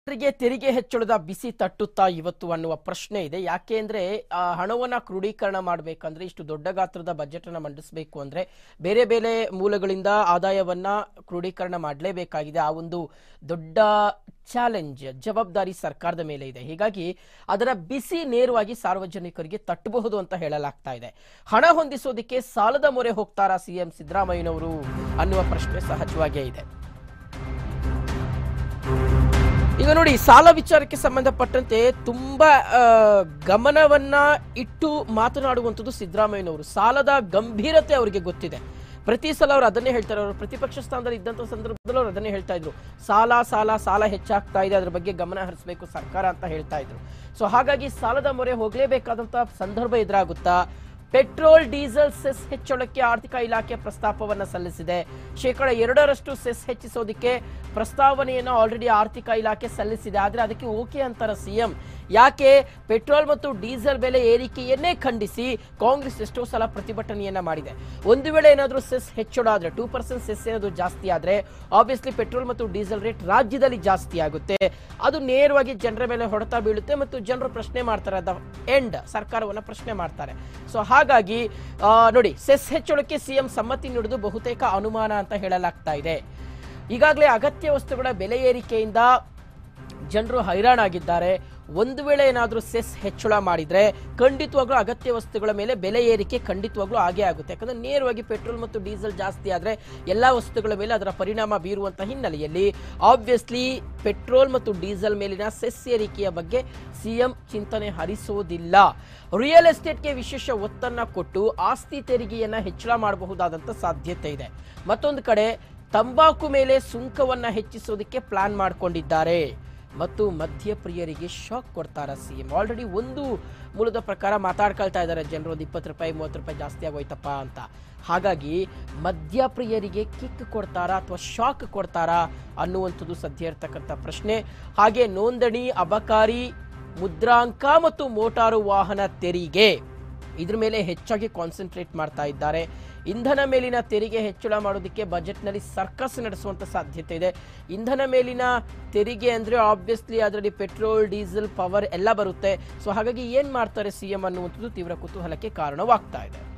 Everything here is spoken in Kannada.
ರಿಗೆ ತೆರಿಗೆ ಹೆಚ್ಚಳದ ಬಿಸಿ ತಟ್ಟುತ್ತಾ ಇವತ್ತು ಅನ್ನುವ ಪ್ರಶ್ನೆ ಇದೆ ಯಾಕೆ ಅಂದ್ರೆ ಆ ಹಣವನ್ನ ಕ್ರೋಢೀಕರಣ ಮಾಡಬೇಕಂದ್ರೆ ಇಷ್ಟು ದೊಡ್ಡ ಗಾತ್ರದ ಬಜೆಟ್ ಅನ್ನ ಮಂಡಿಸಬೇಕು ಅಂದ್ರೆ ಬೇರೆ ಬೇರೆ ಮೂಲಗಳಿಂದ ಆದಾಯವನ್ನ ಕ್ರೋಢೀಕರಣ ಮಾಡಲೇಬೇಕಾಗಿದೆ ಆ ಒಂದು ದೊಡ್ಡ ಚಾಲೆಂಜ್ ಜವಾಬ್ದಾರಿ ಸರ್ಕಾರದ ಮೇಲೆ ಇದೆ ಹೀಗಾಗಿ ಅದರ ಬಿಸಿ ನೇರವಾಗಿ ಸಾರ್ವಜನಿಕರಿಗೆ ತಟ್ಟಬಹುದು ಅಂತ ಹೇಳಲಾಗ್ತಾ ಇದೆ ಹಣ ಹೊಂದಿಸೋದಕ್ಕೆ ಸಾಲದ ಮೊರೆ ಹೋಗ್ತಾರಾ ಸಿಎಂ ಸಿದ್ದರಾಮಯ್ಯನವರು ಅನ್ನುವ ಪ್ರಶ್ನೆ ಸಹಜವಾಗೇ ಇದೆ ಈಗ ನೋಡಿ ಸಾಲ ವಿಚಾರಕ್ಕೆ ಸಂಬಂಧಪಟ್ಟಂತೆ ತುಂಬಾ ಆ, ಗಮನವನ್ನ ಇಟ್ಟು ಮಾತನಾಡುವಂಥದ್ದು ಸಿದ್ದರಾಮಯ್ಯನವರು ಸಾಲದ ಗಂಭೀರತೆ ಅವರಿಗೆ ಗೊತ್ತಿದೆ ಪ್ರತಿ ಸಲ ಅವರು ಅದನ್ನೇ ಹೇಳ್ತಾರೆ ಅವರು ಪ್ರತಿಪಕ್ಷ ಸ್ಥಾನದಲ್ಲಿ ಇದ್ದಂಥ ಸಂದರ್ಭದಲ್ಲಿ ಅವರು ಅದನ್ನೇ ಹೇಳ್ತಾ ಇದ್ರು ಸಾಲ ಸಾಲ ಸಾಲ ಹೆಚ್ಚಾಗ್ತಾ ಇದೆ ಅದ್ರ ಬಗ್ಗೆ ಗಮನ ಹರಿಸಬೇಕು ಸರ್ಕಾರ ಅಂತ ಹೇಳ್ತಾ ಇದ್ರು ಸೊ ಹಾಗಾಗಿ ಸಾಲದ ಮೊರೆ ಹೋಗಲೇಬೇಕಾದಂತ ಸಂದರ್ಭ ಎದುರಾಗುತ್ತಾ ಪೆಟ್ರೋಲ್ ಡೀಸೆಲ್ ಸೆಸ್ ಹೆಚ್ಚಳಕ್ಕೆ ಆರ್ಥಿಕ ಇಲಾಖೆ ಪ್ರಸ್ತಾಪವನ್ನ ಸಲ್ಲಿಸಿದೆ ಶೇಕಡ ಎರಡರಷ್ಟು ಸೆಸ್ ಹೆಚ್ಚಿಸೋದಕ್ಕೆ ಪ್ರಸ್ತಾವನೆಯನ್ನು ಆಲ್ರೆಡಿ ಆರ್ಥಿಕ ಇಲಾಖೆ ಸಲ್ಲಿಸಿದೆ ಆದ್ರೆ ಅದಕ್ಕೆ ಓಕೆ ಅಂತಾರ ಸಿಎಂ ಯಾಕೆ ಪೆಟ್ರೋಲ್ ಮತ್ತು ಡೀಸೆಲ್ ಬೆಲೆ ಏರಿಕೆಯನ್ನೇ ಖಂಡಿಸಿ ಕಾಂಗ್ರೆಸ್ ಎಷ್ಟೋ ಸಲ ಪ್ರತಿಭಟನೆಯನ್ನ ಮಾಡಿದೆ ಒಂದು ವೇಳೆ ಏನಾದರೂ ಸೆಸ್ ಹೆಚ್ಚಳ ಆದ್ರೆ ಟೂ ಪರ್ಸೆಂಟ್ ಸೆಸ್ ಏನಾದರೂ ಜಾಸ್ತಿ ಆದ್ರೆ ಆಬ್ವಿಯಸ್ಲಿ ಪೆಟ್ರೋಲ್ ಮತ್ತು ಡೀಸೆಲ್ ರೇಟ್ ರಾಜ್ಯದಲ್ಲಿ ಜಾಸ್ತಿ ಆಗುತ್ತೆ ಅದು ನೇರವಾಗಿ ಜನರ ಮೇಲೆ ಹೊಡೆತ ಬೀಳುತ್ತೆ ಮತ್ತು ಜನರು ಪ್ರಶ್ನೆ ಮಾಡ್ತಾರೆ ಅದ ಎಂಡ್ ಸರ್ಕಾರವನ್ನ ಪ್ರಶ್ನೆ ಮಾಡ್ತಾರೆ ಸೊ ಹಾಗಾಗಿ ಆ, ನೋಡಿ ಸೆಸ್ ಹೆಚ್ಚಳಕ್ಕೆ ಸಿಎಂ ಸಮ್ಮತಿ ನೀಡುವುದು ಬಹುತೇಕ ಅನುಮಾನ ಅಂತ ಹೇಳಲಾಗ್ತಾ ಇದೆ ಈಗಾಗಲೇ ಅಗತ್ಯ ವಸ್ತುಗಳ ಬೆಲೆ ಏರಿಕೆಯಿಂದ ಜನರು ಹೈರಾಣಾಗಿದ್ದಾರೆ ಒಂದು ವೇಳೆ ಏನಾದರೂ ಸೆಸ್ ಹೆಚ್ಚಳ ಮಾಡಿದ್ರೆ ಖಂಡಿತವಾಗ್ಲೂ ಅಗತ್ಯ ವಸ್ತುಗಳ ಮೇಲೆ ಬೆಲೆ ಏರಿಕೆ ಖಂಡಿತವಾಗ್ಲೂ ಆಗೇ ಆಗುತ್ತೆ ಯಾಕಂದ್ರೆ ನೇರವಾಗಿ ಪೆಟ್ರೋಲ್ ಮತ್ತು ಡೀಸೆಲ್ ಜಾಸ್ತಿ ಆದ್ರೆ ಎಲ್ಲಾ ವಸ್ತುಗಳ ಮೇಲೆ ಅದರ ಪರಿಣಾಮ ಬೀರುವಂತ ಹಿನ್ನೆಲೆಯಲ್ಲಿ ಆಬ್ವಿಯಸ್ಲಿ ಪೆಟ್ರೋಲ್ ಮತ್ತು ಡೀಸೆಲ್ ಮೇಲಿನ ಸೆಸ್ ಏರಿಕೆಯ ಬಗ್ಗೆ ಸಿಎಂ ಚಿಂತನೆ ಹರಿಸೋದಿಲ್ಲ ರಿಯಲ್ ಎಸ್ಟೇಟ್ಗೆ ವಿಶೇಷ ಒತ್ತನ್ನ ಕೊಟ್ಟು ಆಸ್ತಿ ತೆರಿಗೆಯನ್ನ ಹೆಚ್ಚಳ ಮಾಡಬಹುದಾದಂತ ಸಾಧ್ಯತೆ ಇದೆ ಮತ್ತೊಂದು ಕಡೆ ತಂಬಾಕು ಮೇಲೆ ಸುಂಕವನ್ನ ಹೆಚ್ಚಿಸೋದಕ್ಕೆ ಪ್ಲಾನ್ ಮಾಡ್ಕೊಂಡಿದ್ದಾರೆ ಮತ್ತು ಮದ್ಯಪ್ರಿಯರಿಗೆ ಶಾಕ್ ಕೊಡ್ತಾರ ಸಿಎಂ ಆಲ್ರೆಡಿ ಒಂದು ಮೂಲದ ಪ್ರಕಾರ ಮಾತಾಡ್ಕೊಳ್ತಾ ಇದ್ದಾರೆ ಜನರು ಒಂದು ಇಪ್ಪತ್ತು ರೂಪಾಯಿ ಮೂವತ್ತು ರೂಪಾಯಿ ಜಾಸ್ತಿ ಆಗೋಯ್ತಪ್ಪ ಅಂತ ಹಾಗಾಗಿ ಮದ್ಯಪ್ರಿಯರಿಗೆ ಕಿಕ್ ಕೊಡ್ತಾರಾ ಅಥವಾ ಶಾಕ್ ಕೊಡ್ತಾರಾ ಅನ್ನುವಂಥದ್ದು ಸದ್ಯ ಇರ್ತಕ್ಕಂಥ ಪ್ರಶ್ನೆ ಹಾಗೆ ನೋಂದಣಿ ಅಬಕಾರಿ ಮುದ್ರಾಂಕ ಮತ್ತು ಮೋಟಾರು ವಾಹನ ತೆರಿಗೆ ಇದ್ರ ಮೇಲೆ ಹೆಚ್ಚಾಗಿ ಕಾನ್ಸಂಟ್ರೇಟ್ ಮಾಡ್ತಾ ಇದ್ದಾರೆ ಇಂಧನ ಮೇಲಿನ ತೆರಿಗೆ ಹೆಚ್ಚಳ ಮಾಡೋದಕ್ಕೆ ಬಜೆಟ್ನಲ್ಲಿ ಸರ್ಕಸ್ ನಡೆಸುವಂತ ಸಾಧ್ಯತೆ ಇದೆ ಇಂಧನ ಮೇಲಿನ ತೆರಿಗೆ ಅಂದ್ರೆ ಆಬ್ವಿಯಸ್ಲಿ ಅದರಲ್ಲಿ ಪೆಟ್ರೋಲ್ ಡೀಸೆಲ್ ಪವರ್ ಎಲ್ಲ ಬರುತ್ತೆ ಸೊ ಹಾಗಾಗಿ ಏನ್ ಮಾಡ್ತಾರೆ ಸಿಎಂ ಅನ್ನುವಂಥದ್ದು ತೀವ್ರ ಕುತೂಹಲಕ್ಕೆ ಕಾರಣವಾಗ್ತಾ ಇದೆ